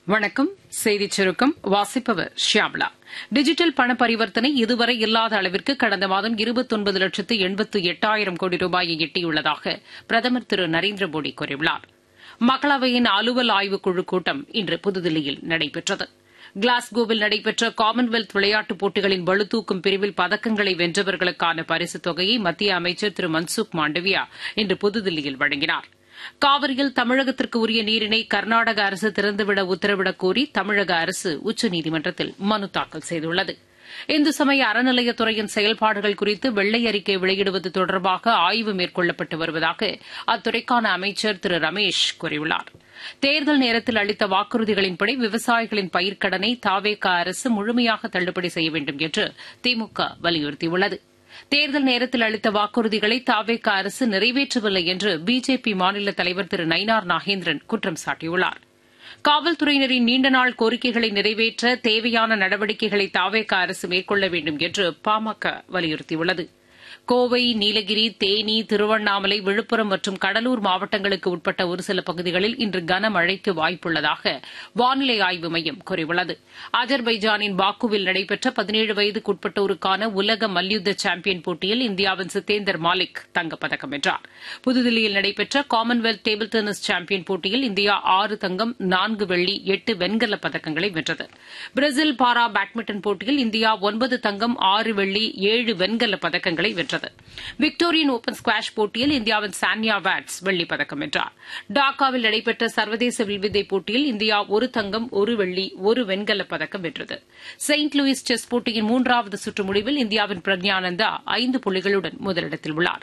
வணக்கம் செய்திச் சுருக்கம் வாசிப்பவர் ஷியாம்லா டிஜிட்டல் பண பரிவர்த்தனை இதுவரை இல்லாத அளவிற்கு கடந்த மாதம் இருபத்தொன்பது லட்சத்து எண்பத்து எட்டாயிரம் கோடி ரூபாயை எட்டியுள்ளதாக பிரதமர் திரு நரேந்திர மோடி கூறியுள்ளார் மக்களவையின் அலுவல் ஆய்வுக்குழு கூட்டம் இன்று புதுதில்லியில் நடைபெற்றது கிளாஸ்கோவில் நடைபெற்ற காமன்வெல்த் விளையாட்டுப் போட்டிகளின் பளுதூக்கும் பிரிவில் பதக்கங்களை வென்றவர்களுக்கான பரிசுத் தொகையை மத்திய அமைச்சர் திரு மன்சுக் மாண்டவியா இன்று புதுதில்லியில் வழங்கினார் காவிரியில் தமிழகத்திற்கு உரிய நீரினை கர்நாடக அரசு திறந்துவிட உத்தரவிடக் கோரி தமிழக அரசு உச்சநீதிமன்றத்தில் மனு தாக்கல் செய்துள்ளது இந்து சமய அறநிலையத்துறையின் செயல்பாடுகள் குறித்து வெள்ளை அறிக்கை வெளியிடுவது தொடர்பாக ஆய்வு மேற்கொள்ளப்பட்டு வருவதாக அத்துறைக்கான அமைச்சர் திரு ரமேஷ் கூறியுள்ளார் தேர்தல் நேரத்தில் அளித்த வாக்குறுதிகளின்படி விவசாயிகளின் பயிர்க்கடனை தாவேக அரசு முழுமையாக தள்ளுபடி செய்ய வேண்டும் என்று திமுக வலியுறுத்தியுள்ளது தேர்தல் நேரத்தில் அளித்த வாக்குறுதிகளை தாவேக அரசு நிறைவேற்றவில்லை என்று பிஜேபி மாநில தலைவர் திரு நயினார் நாகேந்திரன் குற்றம் சாட்டியுள்ளார் காவல்துறையினரின் நீண்டநாள் கோரிக்கைகளை நிறைவேற்ற தேவையான நடவடிக்கைகளை தாவேக அரசு மேற்கொள்ள வேண்டும் என்று பாமக வலியுறுத்தியுள்ளது கோவை நீலகிரி தேனி திருவண்ணாமலை விழுப்புரம் மற்றும் கடலூர் மாவட்டங்களுக்கு உட்பட்ட ஒரு சில பகுதிகளில் இன்று கனமழைக்கு வாய்ப்புள்ளதாக வானிலை ஆய்வு மையம் கூறியுள்ளது அஜர்பைஜானின் பாக்குவில் நடைபெற்ற பதினேழு வயதுக்குட்பட்டோருக்கான உலக மல்யுத்த சாம்பியன் போட்டியில் இந்தியாவின் சித்தேந்தர் மாலிக் தங்கப்பதக்கம் வென்றார் புதுதில்லியில் நடைபெற்ற காமன்வெல்த் டேபிள் டென்னிஸ் சாம்பியன் போட்டியில் இந்தியா ஆறு தங்கம் நான்கு வெள்ளி எட்டு வெண்கலப் பதக்கங்களை வென்றது பிரேசில் பாரா பேட்மிண்டன் போட்டியில் இந்தியா ஒன்பது தங்கம் ஆறு வெள்ளி ஏழு வெண்கலப் பதக்கங்களை வென்றது விக்டோரியன் ஓபன் ஸ்குவாஷ் போட்டியில் இந்தியாவின் சான்யா வேட்ஸ் வெள்ளிப் பதக்கம் வென்றார் டாக்காவில் நடைபெற்ற சர்வதேச வில்வித்தை போட்டியில் இந்தியா ஒரு தங்கம் ஒரு வெள்ளி ஒரு வெண்கலப் பதக்கம் வென்றது செயின்ட் லூயிஸ் செஸ் போட்டியின் மூன்றாவது சுற்று முடிவில் இந்தியாவின் பிரக்ஞானந்தா ஐந்து புள்ளிகளுடன் முதலிடத்தில் உள்ளார்